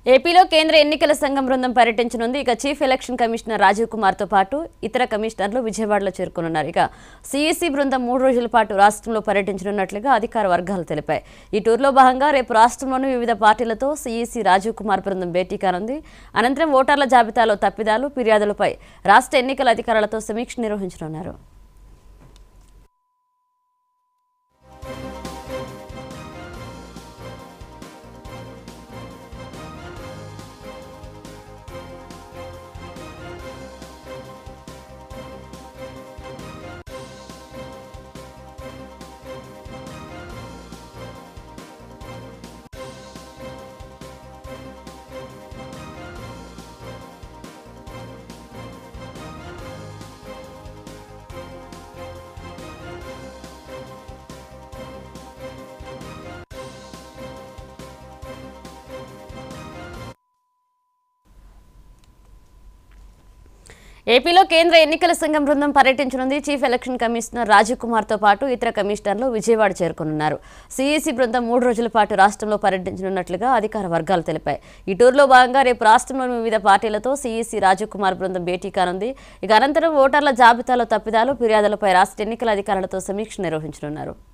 ఏపీలో కేంద్ర ఎన్నికల సంఘం బృందం పర్యటించనుంది ఇక chief election commissioner Rajiv Kumar తో పాటు ఇతర కమిషనర్లు విజయవాడలో చేరుకున్నారు ఇక సిఈసి బృందం మూడు రోజుల పాటు రాష్ట్రంలో పర్యటించనున్నట్లుగా అధికార వర్గాలు తెలిపాయి ఈ టూర్లో భాగంగా రేపు రాష్ట్రంలోని వివిధ పార్టీలతో సిఈసి రాజీవ్ కుమార్ బృందం భేటీ కానుంది అనంతరం ఓటర్ల జాబితాలో తప్పిదాలు ఫిర్యాదులపై రాష్ట్ర ఎన్నికల అధికారులతో సమీక్ష నిర్వహించనున్నారు ఏపీలో కేంద్ర ఎన్నికల సంఘం బృందం పర్యటించనుంది chief election commissioner Rajiv Kumar తో పాటు ఇతర కమిషనర్లు విజయవాడ చేరుకున్నారు సిఈసి బృందం మూడు రోజుల పాటు రాష్ట్రంలో పర్యటించనున్నట్లుగా అధికార వర్గాలు తెలిపాయి ఈ టూర్లో భాగంగా రేపు రాష్ట్రంలోని వివిధ పార్టీలతో సిఈసి రాజీవ్ కుమార్ బృందం భేటీ కానుంది ఇక అనంతరం ఓటర్ల జాబితాలో తప్పిదాలు ఫిర్యాదులపై రాష్ట్ర ఎన్నికల అధికారులతో సమీక్ష నిర్వహించనున్నారు